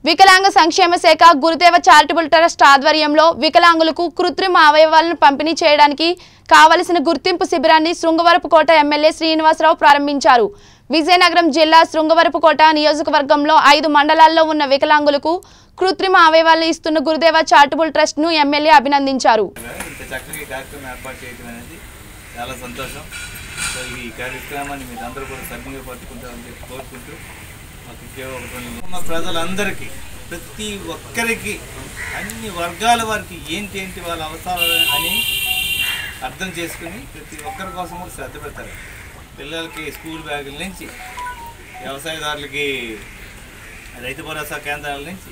వికలాంగ సంక్షేమ శాఖ గురుదేవ చారిటబుల్ ట్రస్ట్ ఆధ్వర్యంలో వికలాంగులకు కృత్రిమ అవయవాలను పంపిణీ చేయడానికి కావలసిన గుర్తింపు శిబిరాన్ని శృంగవరపుకోట ఎమ్మెల్యే శ్రీనివాసరావు ప్రారంభించారు విజయనగరం జిల్లా శృంగవరపుకోట నియోజకవర్గంలో ఐదు మండలాల్లో ఉన్న వికలాంగులకు కృత్రిమ అవయవాలను ఇస్తున్న గురుదేవ చారిటబుల్ ట్రస్ట్ ను ఎమ్మెల్యే అభినందించారు ఇంత చక్కగా ఈ కార్యక్రమం ఏర్పాటు చేయడం అనేది చాలా సంతోషం సో ఈ కార్యక్రమాన్ని మీరు అందరూ కూడా సభ్యంగా పట్టుకుంటారని చెప్పి కోరుకుంటూ మాకు కేవలం ఒక రెండు ఉన్న ప్రజలందరికీ ప్రతి ఒక్కరికి అన్ని వర్గాల వారికి ఏంటి ఏంటి వాళ్ళ అవసరాలు అని అర్థం చేసుకుని ప్రతి ఒక్కరి కోసం కూడా శ్రద్ధ పెడతారు పిల్లలకి స్కూల్ బ్యాగుల నుంచి వ్యవసాయదారులకి రైతు భరోసా కేంద్రాల నుంచి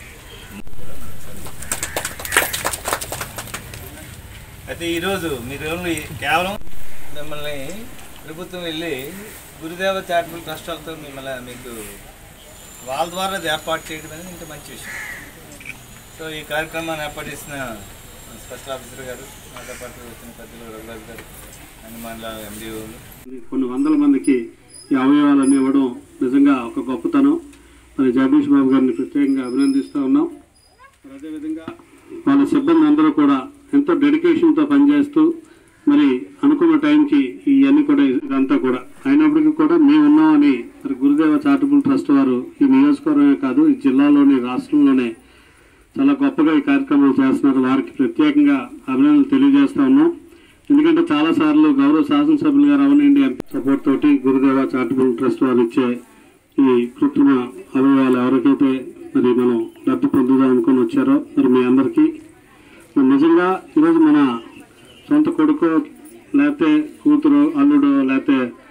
అయితే ఈరోజు మీరు ఓన్లీ కేవలం మిమ్మల్ని ప్రభుత్వం వెళ్ళి గురుదేవ చారిటబుల్ ట్రస్ట్ వాళ్ళతో మిమ్మల్ని మీకు వాళ్ళ ద్వారా అది ఏర్పాటు చేయడం అనేది ఇంకా మంచి విషయం సో ఈ కార్యక్రమాన్ని ఏర్పాటు చేసిన స్పెషల్ ఆఫీసర్ గారు మాతో పాటు వచ్చిన పెద్దలు రఘురాజు గారు అన్ని మండల ఎండిఓలు కొన్ని వందల మందికి ఈ అవయవాలన్నీ ఇవ్వడం నిజంగా ఒక గొప్పతనం మరి జగదీష్ బాబు గారిని ప్రత్యేకంగా అభినందిస్తూ ఉన్నాం మరి అదేవిధంగా వాళ్ళ సిబ్బంది అందరూ కూడా ఎంతో డెడికేషన్తో పనిచేస్తూ మరి అనుకున్న టైంకి ఇవన్నీ కూడా ఇదంతా కూడా అయినప్పటికీ కూడా మేము ఉన్నామని మరి గురుదేవ చారిటబుల్ ట్రస్ట్ వారు ఈ నియోజకవర్గమే కాదు ఈ జిల్లాలోని రాష్ట్రంలోనే చాలా గొప్పగా ఈ కార్యక్రమాలు చేస్తున్నారు వారికి ప్రత్యేకంగా అభినందనలు తెలియజేస్తా ఉన్నాం ఎందుకంటే చాలా సార్లు గౌరవ శాసనసభ్యులు గారు అవనండి సపోర్ట్ తోటి గురుదేవ చారిటబుల్ ట్రస్ట్ వారు ఇచ్చే ఈ కృత్రిమ అవయవాలు ఎవరికైతే మరి మనం లబ్ధి పొందుదాం అనుకొని వచ్చారో మరి మీ అందరికీ మరి నిజంగా ఈరోజు మన సొంత కొడుకు లేకపోతే కూతురు అల్లుడు లేకపోతే